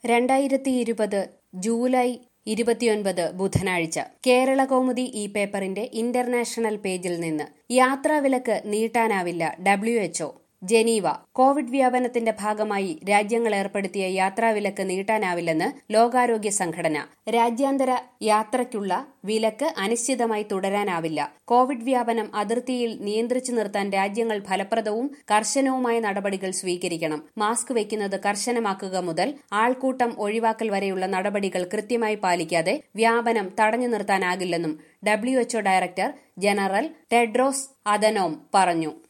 രണ്ടായിരത്തി ഇരുപത് ജൂലൈ ഇരുപത്തിയൊൻപത് ബുധനാഴ്ച കേരള കൗമുദി ഈ പേപ്പറിന്റെ ഇന്റർനാഷണൽ പേജിൽ നിന്ന് യാത്രാവിലക്ക് നീട്ടാനാവില്ല ഡബ്ല്യു എച്ച്ഒ ജനീവ കോവിഡ് വ്യാപനത്തിന്റെ ഭാഗമായി രാജ്യങ്ങൾ ഏർപ്പെടുത്തിയ യാത്രാവിലക്ക് നീട്ടാനാവില്ലെന്ന് ലോകാരോഗ്യ സംഘടന രാജ്യാന്തര യാത്രയ്ക്കുള്ള വിലക്ക് അനിശ്ചിതമായി തുടരാനാവില്ല കോവിഡ് വ്യാപനം അതിർത്തിയിൽ നിയന്ത്രിച്ചു നിർത്താൻ രാജ്യങ്ങൾ ഫലപ്രദവും കർശനവുമായ നടപടികൾ സ്വീകരിക്കണം മാസ്ക് വയ്ക്കുന്നത് കർശനമാക്കുക മുതൽ ആൾക്കൂട്ടം ഒഴിവാക്കൽ വരെയുള്ള നടപടികൾ കൃത്യമായി പാലിക്കാതെ വ്യാപനം തടഞ്ഞു നിർത്താനാകില്ലെന്നും WHO director general Tedros Adhanom പറഞ്ഞു